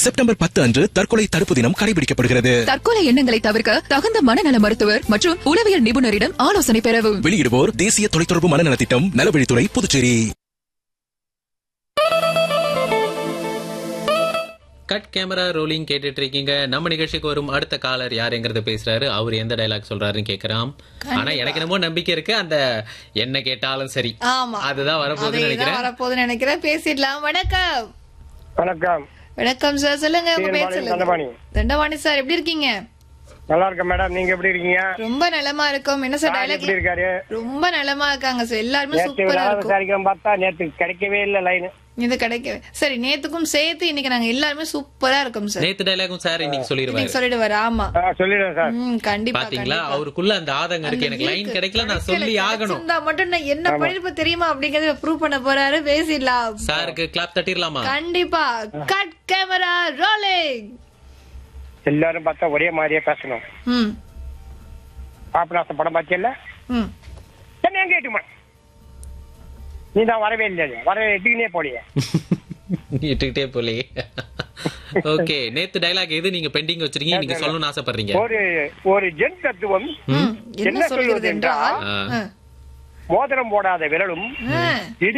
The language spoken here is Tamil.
செப்டம்பர் பத்து அன்று தற்கொலை தடுப்பு தினம் கடைபிடிக்கப்படுகிறது தற்கொலை எண்ணங்களை தவிர்க்க தகுந்த மனநல மருத்துவர் மற்றும் உளவியல் நிபுணரிடம் ஆலோசனை பெறவும் வெளியிடுவோர் தேசிய தொலைத்தொடர்பு மனநல திட்டம் நலவழித்துறை புதுச்சேரி கட் கேமரா ரோலிங் கேட்டுட்டு இருக்கீங்க நம்ம நிகழ்ச்சிக்கு வரும் அடுத்த காலர் யாருங்கிறத பேசுறாரு அவர் எந்த டைலாக் சொல்றாருன்னு கேக்குறாம் ஆனா எனக்கு என்னமோ நம்பிக்கை இருக்கு அந்த என்ன கேட்டாலும் சரி ஆமா அதுதான் வரப்போகுதுன்னு அதேதான் நினைக்கிறேன் வரப்போகுதுன்னு நினைக்கிறேன் பேசிடலாம் வணக்கம் வணக்கம் வணக்கம் சார் சொல்லுங்க உங்க பேர் தீர்மானம் சொல்லுங்க தண்டபாணி. தண்டபாணி சார் எப்படி இருக்கீங்க நல்லா இருக்கேன் மேடம் நீங்க எப்படி இருக்கீங்க ரொம்ப நலமா இருக்கும் என்ன சார் சார் டைலாக் எப்படி இருக்காரு ரொம்ப நலமா இருக்காங்க சார் எல்லாருமே நேற்று சூப்பரா விழாவை இருக்கும் விசாரிக்கிறோம் பார்த்தா நேற்று கிடைக்கவே இல்லை லைன் இது கிடைக்கவே சரி நேத்துக்கும் சேர்த்து இன்னைக்கு நாங்க எல்லாருமே சூப்பரா இருக்கோம் சார் நேத்து டைலாகும் சார் இன்னைக்கு சொல்லிடுவாரு இன்னைக்கு சொல்லிடுவாரு ஆமா சொல்லிடுறேன் சார் ம் கண்டிப்பா பாத்தீங்களா கண்டிப்பா. அவருக்குள்ள அந்த ஆதங்கம் இருக்கு எனக்கு லைன் இருக்கு. கிடைக்கல நான் கிடைக்கல, சொல்லி ஆகணும் கிடைச்சிருந்தா மட்டும் நான் என்ன பண்ணிருப்ப தெரியுமா அப்படிங்கறத ப்ரூவ் பண்ண போறாரு பேசிடலாம் சாருக்கு கிளாப் தட்டிடலாமா கண்டிப்பா கட் கேமரா ரோலிங் எல்லாரும் பார்த்தா ஒரே மாதிரியே பேசணும் ம் பாப்பநாசம் படம் பார்த்தியல்ல ம் என்ன எங்க கேட்டுமா நீ தான் வரவே இல்லையா வர எட்டுக்குனே போலியே இட்டுக்கிட்டே போலே ஓகே நேத்து டைலாக் எது நீங்க பெண்டிங் வச்சிருக்கீங்க நீங்க சொல்லணும்னு ஆசைப்படுறீங்க ஒரு ஒரு ஜென் தத்துவம் ம். என்ன என்ன சொல்கிறது சொல்வது என்றால் ஆ. ஆ. மோதிரம் போடாத விரலும் ஆ. இடி